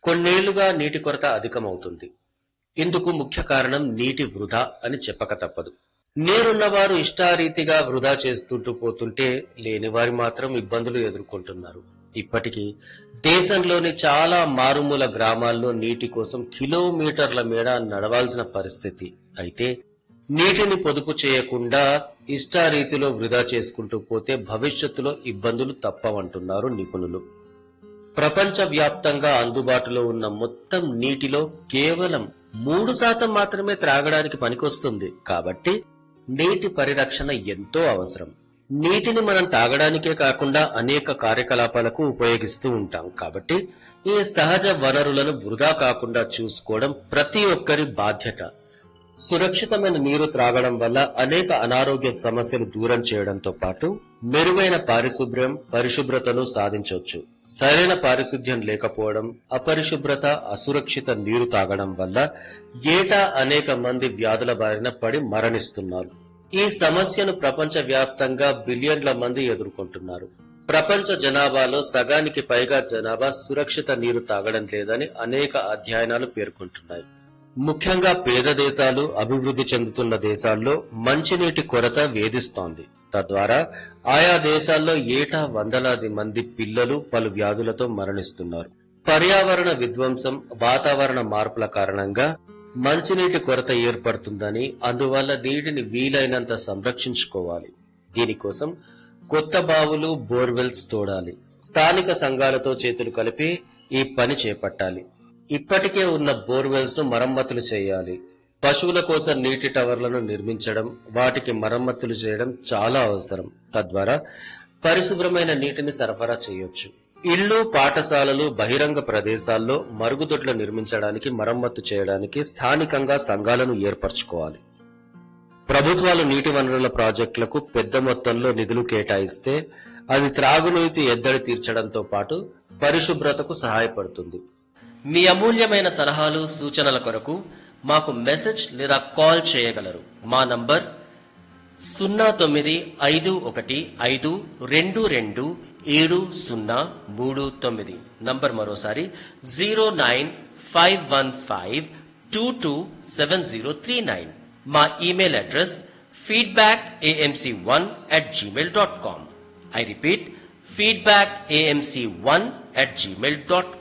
కొన్నేళ్లుగా నీటి కొరత అధికమవుతుంది ఇందుకు ముఖ్య కారణం నీటి వృధా అని చెప్పక తప్పదు నీరున్నవారు ఇష్టారీతిగా వృధా చేస్తుంటూ పోతుంటే లేనివారి మాత్రం ఇబ్బందులు ఎదుర్కొంటున్నారు ఇప్పటికీ దేశంలోని చాలా మారుమూల గ్రామాల్లో నీటి కోసం కిలోమీటర్ల మేడ నడవాల్సిన పరిస్థితి అయితే నీటిని పొదుపు చేయకుండా ఇష్టారీతిలో వృధా చేసుకుంటూ పోతే భవిష్యత్తులో ఇబ్బందులు తప్పవంటున్నారు నిపుణులు ప్రపంచ వ్యాప్తంగా అందుబాటులో ఉన్న మొత్తం నీటిలో కేవలం మూడు శాతం మాత్రమే త్రాగడానికి పనికొస్తుంది కాబట్టి నీటి పరిరక్షణ ఎంతో అవసరం నీటిని మనం తాగడానికే కాకుండా అనేక కార్యకలాపాలకు ఉపయోగిస్తూ ఉంటాం కాబట్టి ఈ సహజ వనరులను వృధా కాకుండా చూసుకోవడం ప్రతి ఒక్కరి బాధ్యత సురక్షితమైన నీరు త్రాగడం వల్ల అనేక అనారోగ్య సమస్యలు దూరం చేయడంతో పాటు మెరుగైన పారిశుభ్రం పరిశుభ్రతను సాధించవచ్చు సరైన పారిశుధ్యం లేకపోవడం అపరిశుభ్రత అసురక్షిత నీరు తాగడం వల్ల ఏటా అనేక మంది వ్యాధుల బారిన పడి మరణిస్తున్నారు ఈ సమస్యను ప్రపంచ వ్యాప్తంగా బిలియన్ల మంది ఎదుర్కొంటున్నారు ప్రపంచ జనాభాలో సగానికి పైగా జనాభా సురక్షిత నీరు తాగడం లేదని అనేక అధ్యయనాలు పేర్కొంటున్నాయి ముఖ్యంగా పేద దేశాలు అభివృద్ధి చెందుతున్న దేశాల్లో మంచినీటి కొరత వేధిస్తోంది తద్వారా ఆయా దేశాల్లో ఏటా వందలాది మంది పిల్లలు పలు వ్యాధులతో మరణిస్తున్నారు పర్యావరణ విధ్వంసం వాతావరణ మార్పుల కారణంగా మంచినీటి కొరత ఏర్పడుతుందని అందువల్ల నీటిని వీలైనంత సంరక్షించుకోవాలి దీనికోసం కొత్త బావులు బోర్వెల్స్ తోడాలి స్థానిక సంఘాలతో చేతులు కలిపి ఈ పని చేపట్టాలి ఇప్పటికే ఉన్న బోర్వెల్స్ ను మరమ్మతులు చేయాలి పశువుల కోసం నీటి టవర్లను నిర్మించడం వాటికి మరమ్మతులు చేయడం చాలా అవసరం తద్వారా పరిశుభ్రమైన నీటిని సరఫరా చేయొచ్చు ఇళ్లు పాఠశాలలు బహిరంగ ప్రదేశాల్లో మరుగుదొడ్లు నిర్మించడానికి మరమ్మతు చేయడానికి స్థానికంగా సంఘాలను ఏర్పరచుకోవాలి ప్రభుత్వాలు నీటి వనరుల ప్రాజెక్టులకు పెద్ద మొత్తంలో నిధులు కేటాయిస్తే అది త్రాగునీటి ఎద్దడి తీర్చడంతో పాటు పరిశుభ్రతకు సహాయపడుతుంది మీ అమూల్యమైన సలహాలు సూచనల కొరకు మాకు మెసేజ్ లేదా కాల్ చేయగలరు మా నంబర్ సున్నా తొమ్మిది ఐదు ఒకటి ఐదు రెండు రెండు ఏడు సున్నా మూడు తొమ్మిది నంబర్ మరోసారి zero nine five one five two two seven zero three nine మా email address feedback AMC one at Gmail dot com I repeat feedback AMC one at Gmail dot